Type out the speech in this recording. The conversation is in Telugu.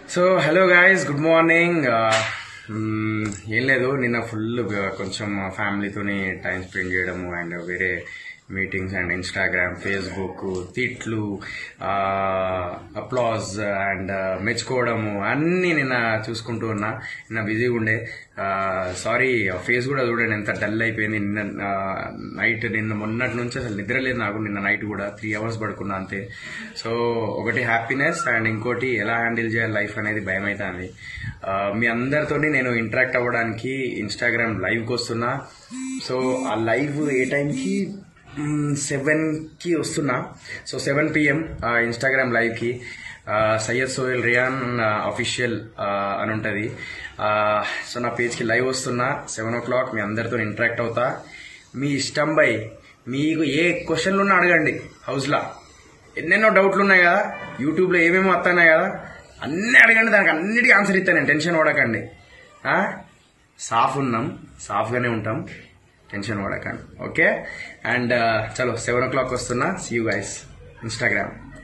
So hello guys good morning ఏం లేదు నిన్న ఫుల్ కొంచెం ఫ్యామిలీతోని టైం స్పెండ్ చేయడము అండ్ వేరే మీటింగ్స్ అండ్ ఇన్స్టాగ్రామ్ ఫేస్బుక్ తిట్లు అప్లాజ్ అండ్ మెచ్చుకోవడము అన్నీ నిన్న చూసుకుంటూ ఉన్నా నిన్న బిజీగా ఉండే సారీ ఫేస్ కూడా చూడండి ఎంత డల్ అయిపోయింది నిన్న నైట్ నిన్న మొన్నటి నుంచి అసలు నిద్ర లేదు నాకు నిన్న నైట్ కూడా త్రీ అవర్స్ పడుకున్నా అంతే సో ఒకటి హ్యాపీనెస్ అండ్ ఇంకోటి ఎలా హ్యాండిల్ చేయాలి లైఫ్ అనేది భయం అవుతుంది మీ అందరితోని నేను ఇంటరాక్ట్ అవ్వడానికి ఇన్స్టాగ్రామ్ లైవ్కి వస్తున్నా సో ఆ లైవ్ ఏ టైంకి సెవెన్కి వస్తున్నా సో సెవెన్ పిఎం ఇన్స్టాగ్రామ్ లైవ్కి సయ్యద్ సోహెల్ రియాన్ అఫీషియల్ అని ఉంటుంది సో నా పేజ్కి లైవ్ వస్తున్నా సెవెన్ ఓ క్లాక్ మీ అందరితో ఇంటరాక్ట్ అవుతా మీ ఇష్టం బై మీకు ఏ క్వశ్చన్లు ఉన్నా అడగండి హౌస్లో ఎన్నెన్నో డౌట్లు ఉన్నాయి కదా యూట్యూబ్లో ఏమేమి వస్తున్నాయి కదా అన్నీ అడగండి దానికి అన్నిటికీ ఆన్సర్ ఇస్తాను నేను టెన్షన్ పడకండి ఆ? సాఫ్ ఉన్నాం సాఫ్గానే ఉంటాం టెన్షన్ పడకండి ఓకే అండ్ చలో సెవెన్ ఓ క్లాక్ వస్తున్నా సీ యూ గైస్ ఇన్స్టాగ్రామ్